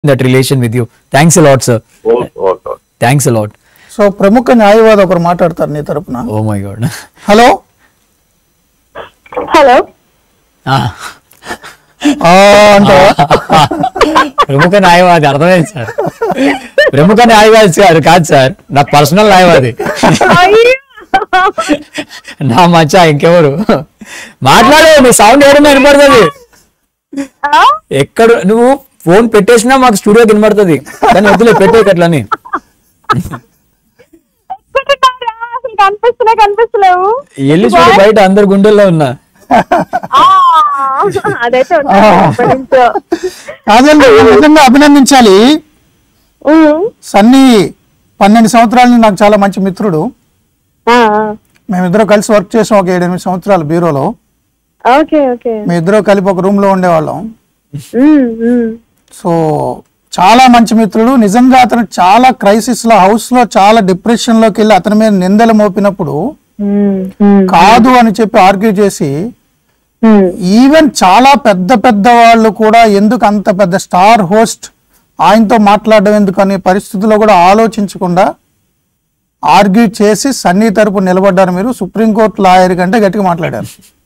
that relation with you. Thanks a lot, sir. Okay okay okay Thanks a lot. So ప్రముఖ న్యాయవాది ఒకరు మాట్లాడతారు నీ తరపున Oh my God. Hello hello Ah. ఆ అంటావా ప్రముఖ న్యాయవాది అర్థమైంది సార్ ప్రముఖ న్యాయవాది సార్ కాదు సార్ నా పర్సనల్ న్యాయవాది నా మచ్చా ఇంకెవరు మాట్లాడు నీ సౌండ్ ఏడన్నా వినపడుతుంది ఎక్కడ నువ్వు ఫోన్ పెట్టేసినా మాకు స్టూడియో వినపడుతుంది కానీ వద్దులే పెట్టేకట్లని అసలు కనిపిస్తున్నా కనిపిస్తలేవు వెళ్ళి చూడు బయట అందరు గుండెల్లో ఉన్నా ఆ, అదైతే ఉంటా ఎప్పటి నుంచో. కాదండి నిజంగా అభినందించాలి ఉమ్. సన్నీ పన్నెండు సంవత్సరాల నుంచి నాకు చాలా మంచి మిత్రుడు ఆ, మేమిద్దరం కలిసి వర్క్ చేసాం ఒక ఏడెనిమిది సంవత్సరాలు బ్యూరోలో ఆ. ఓకే ఓకే మీ ఇద్దరు కలిపి ఒక రూమ్ లో ఉండేవాళ్ళం ఉమ్, ఉమ్. సో చాలా మంచి మిత్రుడు నిజంగా అతను చాలా క్రైసిస్ లో హౌస్ లో చాలా డిప్రెషన్ లోకి వెళ్ళి అతని మీద నిందలు మోపినప్పుడు ఉమ్, ఉమ్, కాదు అని చెప్పి ఆర్గ్యూ చేసి ఉమ్. ఈవెన్ చాలా పెద్ద పెద్ద వాళ్ళు కూడా ఎందుకు అంత పెద్ద స్టార్ హోస్ట్ ఆయనతో మాట్లాడడం ఎందుకు అనే పరిస్థితుల్లో కూడా ఆలోచించకుండా ఆర్గ్యూ చేసి సన్నీ తరపు నిలబడ్డారు మీరు సుప్రీంకోర్టు లాయర్ కంటే గట్టిగా మాట్లాడారు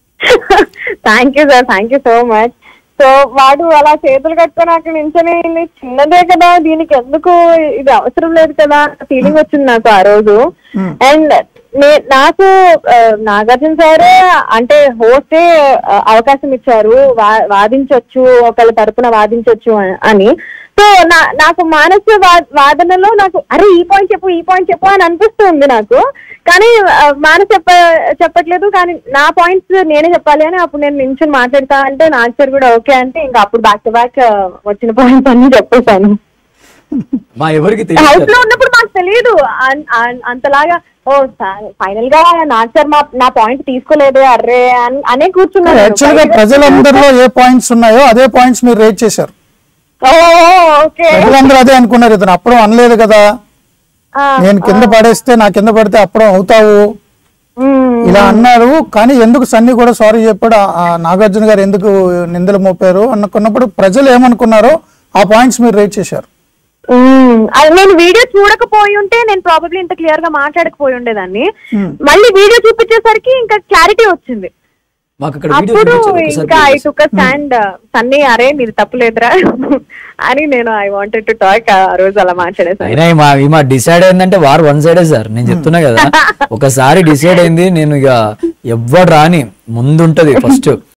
thank you sir thank you so much so వాడు అలా చేతులు కట్టుకొని అక్కడ నించొని "ఇది చిన్నదే కదా దీనికి ఎందుకు ఇది అవసరం లేదు కదా ఫీలింగ్ వచ్చింది నాకు ఆ రోజు అండ్ నాకు ఆ, నాగార్జున సార్ అంటే హోస్టే అవకాశం ఇచ్చారు వా- వాదించొచ్చు ఒకళ్ళ తరపున వాదించొచ్చు అ- అని సో నా నాకు మానస వా- వాదనలో నాకు అరే ఈ పాయింట్ చెప్పు ఈ పాయింట్ చెప్పు అని అనిపిస్తుంది నాకు కానీ ఆ, మానస చెప్ప చెప్పట్లేదు కానీ నా పాయింట్స్ నేనే చెప్పాలి అని అప్పుడు నేను నించుని మాట్లాడతా అంటే నాకు సార్ కూడా ఓకే అంటే ఇంకా అప్పుడు బ్యాక్ టు బ్యాక్ వచ్చిన పాయింట్స్ అన్ని చెప్పేశాను మా ఎవరికి హౌస్ తెలియదు లో ఉన్నప్పుడు మాకు తెలియదు అన్- అన్- అంతలాగా ఓ ఫైనల్ గా నాకు సార్ మా నా పాయింట్ తీసుకోలేదు అర్రే అని అనే కూర్చున్నాను నేను. యాక్చువల్ గా ప్రజలందరిలో ఏ పాయింట్స్ ఉన్నాయో అదే పాయింట్స్ మీరు రేట్ చేశారు ఓ ఓకే ప్రజలందరూ అదే అనుకున్నారు ఇతను అప్పుడు అనలేదు కదా ఆ, నేను కింద పడేస్తే నా కింద పడితే అప్పుడు అవుతావు ఉమ్. ఇలా అన్నారు కానీ ఎందుకు సన్నీ కూడా సారీ చెప్పాడు ఆ- ఆ నాగార్జున గారు ఎందుకు నిందలు మోపారు అనుకున్నప్పుడు ప్రజలు ఏమనుకున్నారో ఆ పాయింట్స్ మీరు రేట్ చేశారు మ్మ్. అది నేను వీడియో చూడకపోయి ఉంటే నేను ప్రాబబ్లీ ఇంత క్లియర్ గా మాట్లాడకపోయి ఉండేదాన్ని మళ్ళీ వీడియో చూపించేసరికి ఇంకా క్లారిటీ వచ్చింది మాకు అక్కడ వీడియో అప్పుడు చూపించదు ఒకసారి ఇంకా I please. Took stand Sunny అరే నీది తప్పులేదురా అని నేను ఐ వాంటెడ్ టు టాక్ ఆ రోజు అలా మాట్లాడేసాను అయినా ఈ మా ఈ మా డిసైడ్ అయిందంటే వారు వన్ సైడే సార్ నేను చెప్తున్నా కదా ఒకసారి డిసైడ్ అయింది నేను ఇక ఎవ్వడు రాని ముందుంటది ఫస్ట్